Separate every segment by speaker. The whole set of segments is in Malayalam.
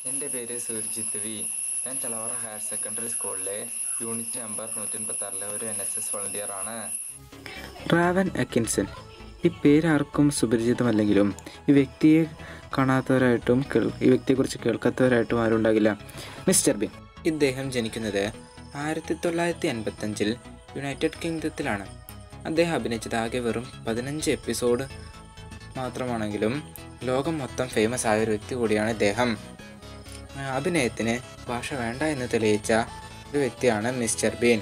Speaker 1: എൻ്റെ പേര് സുർജിത്ത് വി ഞാൻ ചളവറ ഹയർ സെക്കൻഡറി സ്കൂളിലെ യൂണിറ്റ് നമ്പർ നൂറ്റൻപത്താറിലെ ഒരു എൻ എസ് എസ് വളണ്ടിയറാണ്
Speaker 2: റാവൻ അക്കിൻസൺ ഈ പേര് ആർക്കും സുപരിചിതമല്ലെങ്കിലും ഈ വ്യക്തിയെ കാണാത്തവരായിട്ടും കേൾ ഈ വ്യക്തിയെക്കുറിച്ച് കേൾക്കാത്തവരായിട്ടും ആരും ഉണ്ടാകില്ല മിസ്റ്റർ ബിൻ ഇദ്ദേഹം ജനിക്കുന്നത് ആയിരത്തി തൊള്ളായിരത്തി അൻപത്തഞ്ചിൽ യുണൈറ്റഡ് കിങ്ഡത്തിലാണ് അദ്ദേഹം അഭിനയിച്ചത് ആകെ വെറും പതിനഞ്ച് എപ്പിസോഡ് മാത്രമാണെങ്കിലും ലോകം മൊത്തം ഫേമസ് ആയ ഒരു വ്യക്തി കൂടിയാണ് ഇദ്ദേഹം ആ, അഭിനയത്തിന് ഭാഷ വേണ്ട എന്ന് തെളിയിച്ച ഒരു വ്യക്തിയാണ് മിസ്റ്റർ ബീൻ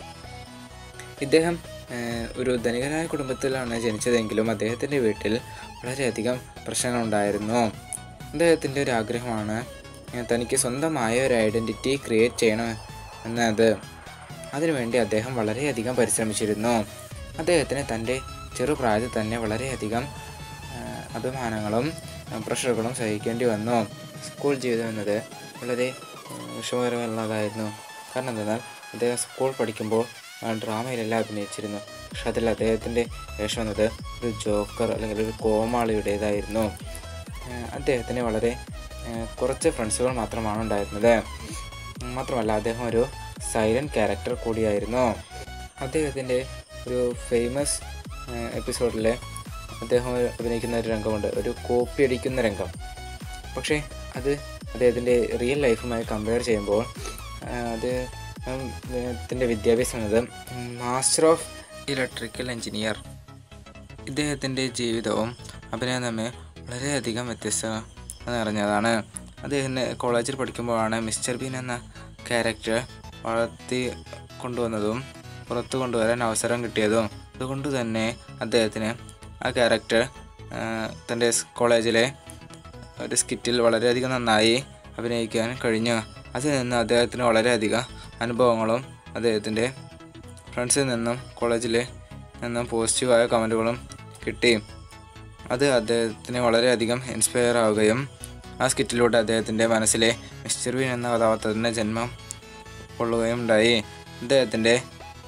Speaker 2: ഇദ്ദേഹം ഏഹ്, ഒരു ധനികരായ കുടുംബത്തിലാണ് ജനിച്ചതെങ്കിലും അദ്ദേഹത്തിൻ്റെ വീട്ടിൽ വളരെയധികം പ്രശ്നങ്ങളുണ്ടായിരുന്നു അദ്ദേഹത്തിൻ്റെ ഒരു ആഗ്രഹമാണ് ഏഹ്, തനിക്ക് സ്വന്തമായ ഒരു ഐഡൻറ്റിറ്റി ക്രിയേറ്റ് ചെയ്യണം എന്നത് അതിനുവേണ്ടി അദ്ദേഹം വളരെയധികം പരിശ്രമിച്ചിരുന്നു അദ്ദേഹത്തിന് തൻ്റെ ചെറുപ്രായത്തിൽ തന്നെ വളരെയധികം ഏഹ്, അഭിമാനങ്ങളും ഏഹ്, പ്രഷറുകളും സഹിക്കേണ്ടി വന്നു സ്കൂൾ ജീവിതം എന്നത് വളരെ ഏഹ്, വിഷമകരമുള്ളതായിരുന്നു കാരണം എന്തെന്നാൽ അദ്ദേഹം സ്കൂൾ പഠിക്കുമ്പോൾ ആ, ഡ്രാമയിലെല്ലാം അഭിനയിച്ചിരുന്നു പക്ഷെ അതിൽ അദ്ദേഹത്തിൻ്റെ വേഷം എന്നത് ഒരു ജോക്കർ അല്ലെങ്കിൽ ഒരു കോമാളിയുടേതായിരുന്നു ഏഹ്, അദ്ദേഹത്തിന് വളരെ ഏഹ്, കുറച്ച് ഫ്രണ്ട്സുകൾ മാത്രമാണ് ഉണ്ടായിരുന്നത് മാത്രമല്ല അദ്ദേഹം ഒരു സൈലൻറ്റ് ക്യാരക്ടർ കൂടിയായിരുന്നു അദ്ദേഹത്തിൻ്റെ ഒരു ഫേമസ് എപ്പിസോഡിൽ അദ്ദേഹം അഭിനയിക്കുന്ന ഒരു രംഗമുണ്ട് ഒരു കോപ്പി അടിക്കുന്ന രംഗം പക്ഷേ അത് അദ്ദേഹത്തിൻ്റെ റിയൽ ലൈഫുമായി കമ്പയർ ചെയ്യുമ്പോൾ ആ, അത് അദ്ദേഹത്തിൻ്റെ വിദ്യാഭ്യാസം എന്നത് മാസ്റ്റർ ഓഫ് ഇലക്ട്രിക്കൽ എഞ്ചിനീയർ ഇദ്ദേഹത്തിൻ്റെ ജീവിതവും അഭിനയം തമ്മിൽ വളരെയധികം വ്യത്യസ്തത നിറഞ്ഞതാണ് അദ്ദേഹം കോളേജിൽ പഠിക്കുമ്പോഴാണ് മിസ്റ്റർ ബീൻ എന്ന ക്യാരക്ടർ വളർത്തി കൊണ്ടുവന്നതും പുറത്തു കൊണ്ടുവരാൻ അവസരം കിട്ടിയതും അതുകൊണ്ട് തന്നെ അദ്ദേഹത്തിന് ആ ക്യാരക്ടർ തൻ്റെ സ് കോളേജിലെ ഒരു സ്കിറ്റിൽ വളരെയധികം നന്നായി അഭിനയിക്കാൻ കഴിഞ്ഞു അതിൽ നിന്ന് അദ്ദേഹത്തിന് വളരെയധികം അനുഭവങ്ങളും അദ്ദേഹത്തിൻ്റെ ഫ്രണ്ട്സിൽ നിന്നും കോളേജിൽ നിന്നും പോസിറ്റീവായ കമൻറ്റുകളും കിട്ടി അത് അദ്ദേഹത്തിന് വളരെയധികം ഇൻസ്പയർ ആവുകയും ആ സ്കിറ്റിലൂടെ അദ്ദേഹത്തിൻ്റെ മനസ്സിലെ മിസ്റ്റർ ബീൻ എന്ന കഥാപാത്രത്തിൻ്റെ ജന്മം കൊള്ളുകയും ഉണ്ടായി അദ്ദേഹത്തിൻ്റെ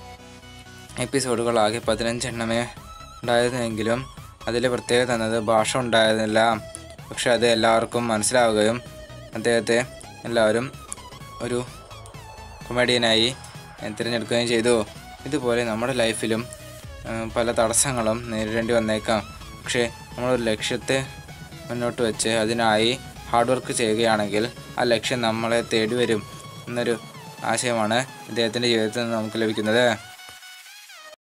Speaker 2: എപ്പിസോഡുകളാകെ പതിനഞ്ചെണ്ണമേ ഉണ്ടായിരുന്നെങ്കിലും അതിൽ പ്രത്യേകത എന്നത് ഭാഷ ഉണ്ടായിരുന്നില്ല പക്ഷെ അത് എല്ലാവർക്കും മനസ്സിലാവുകയും അദ്ദേഹത്തെ എല്ലാവരും ഒരു കൊമേഡിയനായി തിരഞ്ഞെടുക്കുകയും ചെയ്തു ഇതുപോലെ നമ്മുടെ ലൈഫിലും ആ, പല തടസ്സങ്ങളും നേരിടേണ്ടി വന്നേക്കാം പക്ഷേ നമ്മളൊരു ലക്ഷ്യത്തെ മുന്നോട്ട് വെച്ച് അതിനായി ഹാർഡ് വർക്ക് ചെയ്യുകയാണെങ്കിൽ ആ ലക്ഷ്യം നമ്മളെ തേടി വരും എന്നൊരു ആശയമാണ് ഇദ്ദേഹത്തിൻ്റെ ജീവിതത്തിൽ നിന്ന് നമുക്ക് ലഭിക്കുന്നത്